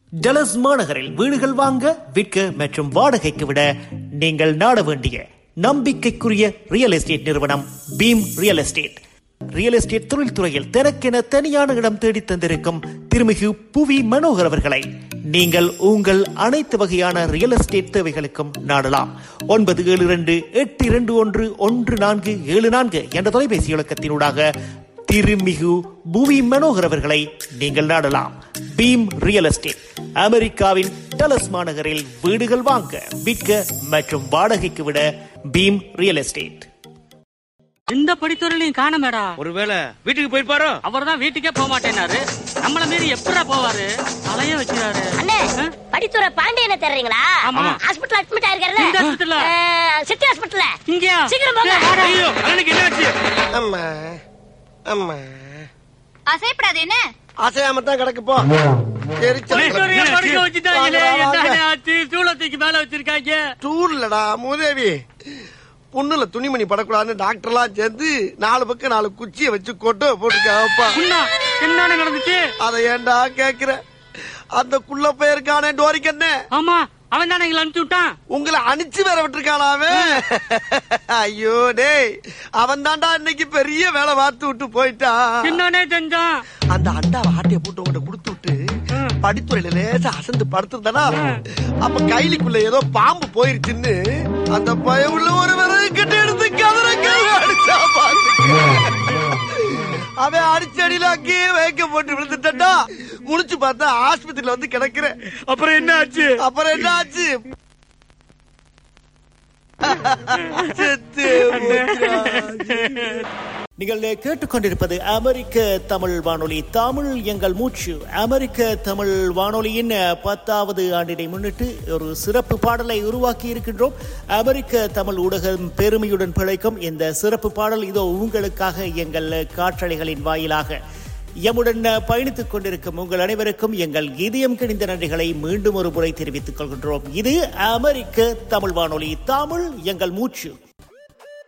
டலஸ் மாநகரில் வீடுகள் வாங்க விற்க மற்றும் வாடகைக்கு விட நீங்கள் நாட வேண்டிய நம்பிக்கைக்குரிய ரியல் எஸ்டேட் நிறுவனம் பீம் ரியல் எஸ்டேட் ரியல் எஸ்டேட் தொழில்துறையில் தனக்கென தனியான இடம் தேடி தந்திருக்கும் திருமிகு புவி மனோகர் அவர்களை நீங்கள் உங்கள் அனைத்து வகையான ரியல் எஸ்டேட் தேவைகளுக்கும் நாடலாம் ஒன்பது ஏழு இரண்டு எட்டு இரண்டு ஒன்று ஒன்று நான்கு ஏழு நான்கு என்ற தொலைபேசி இலக்கத்தினூடாக திருமிகு புவி மனோகர் அவர்களை நீங்கள் நாடலாம் பீம் ரியல் எஸ்டேட் அமெரிக்காவின் டலஸ் மாநகரில் வீடுகள் வாங்க விற்க மற்றும் வாடகைக்கு விட பீம் ரியல் எஸ்டேட் எந்த படித்துறையிலையும் காணமேடா ஒருவேளை வீட்டுக்கு போயிருப்பாரோ அவர் தான் வீட்டுக்கே போக மாட்டேனாரு நம்மள மீறி எப்படா போவாரு தலைய வச்சுறாரு அண்ணே படித்துறை பாண்டியனை தேடுறீங்களா ஆமா. ஹாஸ்பிடல் அட்மிட் ஆயிருக்காருல்ல இந்த hospital-ல? அஹ், சிட்டி ஹாஸ்பிடல்ல இங்கயா சீக்கிரம் போங்க. ஏய், வாடா. ஐயோ அண்ணனுக்கு என்னாச்சு அம்மா அம்மா அசைப்படாது என்ன அசையாம தான் கிடக்கு போ எரிச்சல் ஈஸ்வரியா படுக்க வச்சுட்டாங்களே வாங்க, வாங்க. என்ன ஆச்சு சூளத்துக்கு மேல வச்சிருக்காங்க டூர்லடா மூதேவி புண்ணுல துணிமணி படக்கூடாதுன்னு டாக்டர்லாம் சேர்ந்து நாலு பக்கம் நாலு குச்சியை வச்சு கொட்டை போட்டுருக்காப்பா புண்ணா என்னன்னு நடந்துச்சு அதை ஏன்டா கேக்குற அந்த குள்ள போயிருக்கானே டோரிக்கண்ணே ஆமா அவன் தானே எங்களை அனுப்பிச்சு விட்டான் உங்களை அனுப்பிச்சு வேற விட்டுருக்கானாவே ஐயோ டேய் அவன் தான்டா இன்னைக்கு பெரிய வேலை பார்த்து விட்டு போயிட்டான் என்னன்னே செஞ்சான் அந்த அண்டாவை ஆட்டைய போட்டு உங்கள்ட்ட கொடுத்து விட்டு படித்துறையில லேசா அசந்து படுத்திருந்தானா அப்ப கைலிக்குள்ள ஏதோ பாம்பு போயிருச்சுன்னு அந்த பயம் உள்ள ஒரு விறகு கட்டி எடுத்து கதற கதற அடிச்சா பாத்துக்க. அவன் அடிச்ச அடியில அங்கேயே வைக்க போட்டு விழுந்துட்டா முடிச்சு பார்த்தா ஆஸ்பத்திரியில வந்து கிடக்குறேன் அப்புறம் என்ன ஆச்சு அப்புறம் என்ன ஆச்சு செத்து போச்சுடா. நீங்கள் கேட்டுக்கொண்டிருப்பது அமெரிக்க தமிழ் வானொலி தமிழ் எங்கள் மூச்சு அமெரிக்க தமிழ் வானொலியின் பத்தாவது ஆண்டினை முன்னிட்டு ஒரு சிறப்பு பாடலை உருவாக்கி இருக்கின்றோம் அமெரிக்க தமிழ் ஊடகம் பெருமையுடன் பிழைக்கும் இந்த சிறப்பு பாடல் இதோ உங்களுக்காக எங்கள் காற்றலைகளின் வாயிலாக எம்முடன் பயணித்துக் கொண்டிருக்கும் உங்கள் அனைவருக்கும் எங்கள் இதயம் கிணிந்த நன்றிகளை மீண்டும் ஒரு முறை தெரிவித்துக் கொள்கின்றோம் இது அமெரிக்க தமிழ் வானொலி தமிழ் எங்கள் மூச்சு